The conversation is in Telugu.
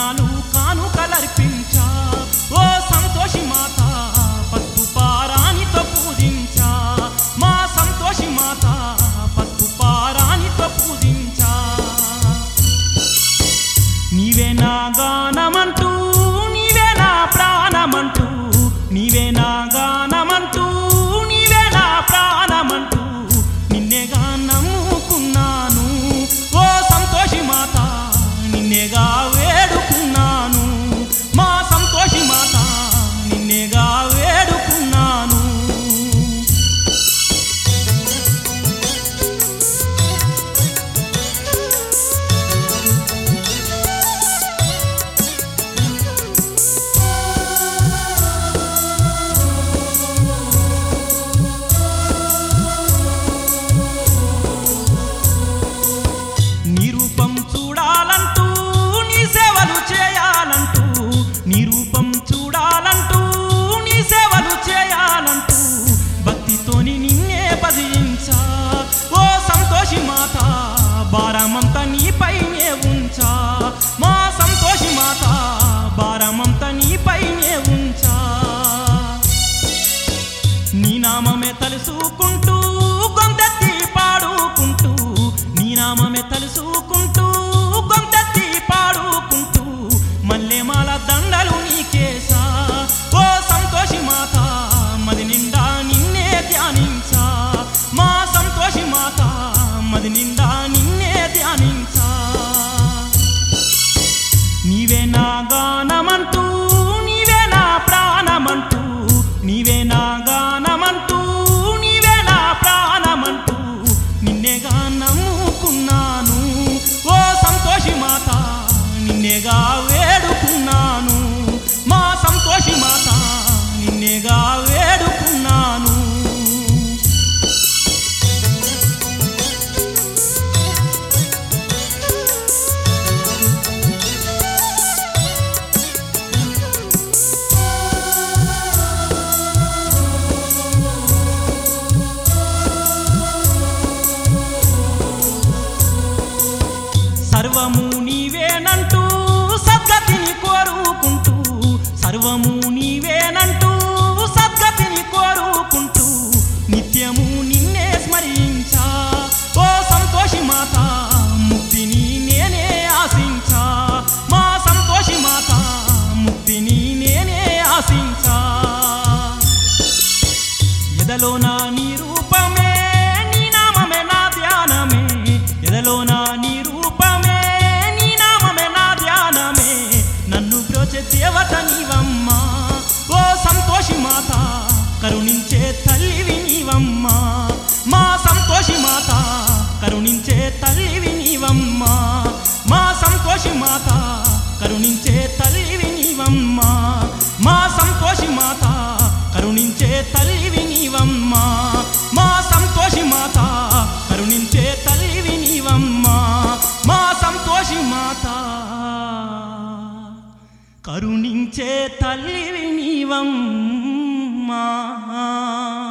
బోనాలు కానుకలర్పించా ఓ సంతోషి మాత పసుపు పారానితో పూజించా మా సంతోషి మాత పసుపు పారానితో పూజించా నీవే నా గానమంటూ నీవే నా ప్రాణమంటూ నీవే నా గానమంటూ నీవే నా ప్రాణమంటూ నిన్నేగా నమ్ముకున్నాను ఓ సంతోషి మాత నిన్నేగా వేడుకున్నాను మా సంతోషి మాత నిన్నేగా వేడుకున్నాను నీ రూపం చూడాలంటూ నీ సేవలు చేయాలంటూ నీ రూపం చూడాలంటూ నీ సేవలు చేయాలంటూ భక్తితోని నిన్నే భజించా ఓ సంతోషి మాత భారమంతా నీపైనే ఉంచా మా సంతోషి మాత భారమంతా నీపైనే ఉంచా నీ నామమే తలుసుకుంటూ గొంతెత్తి పాడుకుంటూ నీ నామమే తలుసుకుంటూ గొంతెత్తి పాడుకుంటూ మల్లెమాల దండలు నీకేసా ఓ సంతోషి మాత మది నిండా నిన్నే ధ్యానించా మా సంతోషి మాత మది నిండా నిన్నే ధ్యానించా నీవే నా గానమంటూ నీవే నా ప్రాణమంటూ నీవే నా గానమంటూ నీవే నా ప్రాణమంటూ నిన్నేగా నమ్ముకున్నాను ఓ సంతోషి మాత నిన్నేగా వేడుకున్నాను మా సంతోషి మాత నిన్నేగా వేడుకున్నాను సర్వము నీవేనంటూ సద్గతిని కోరుకుంటూ సర్వము నీవేనంటూ సద్గతిని కోరుకుంటూ నిత్యము నిన్నే స్మరించా ఓ సంతోషి మాత ముక్తిని నేనే ఆశించా మా సంతోషి మాత ముక్తిని నేనే ఆశించా ఎదలో నా నీ రూపమే నీ నామమే నా ధ్యానమే ఎదలో నా నీ రూపమే నీ నామమే నా ధ్యానమే నన్ను బ్రోచే దేవత నీవమ్మా ఓ సంతోషి మాత కరుణించే తల్లివి నీవమ్మా మా సంతోషి మాత కరుణించే తల్లివి నీవమ్మా మా సంతోషి మాత కరుణించే తల్లివి నీవమ్మా మా సంతోషి మాత కరుణించే తల్లివి నీవమ్మా మా సంతోషి మాత కరుణించే తల్లివి నీవమ్మా మా సంతోషి మాత కరుణించే తల్లివి నీవమ్మా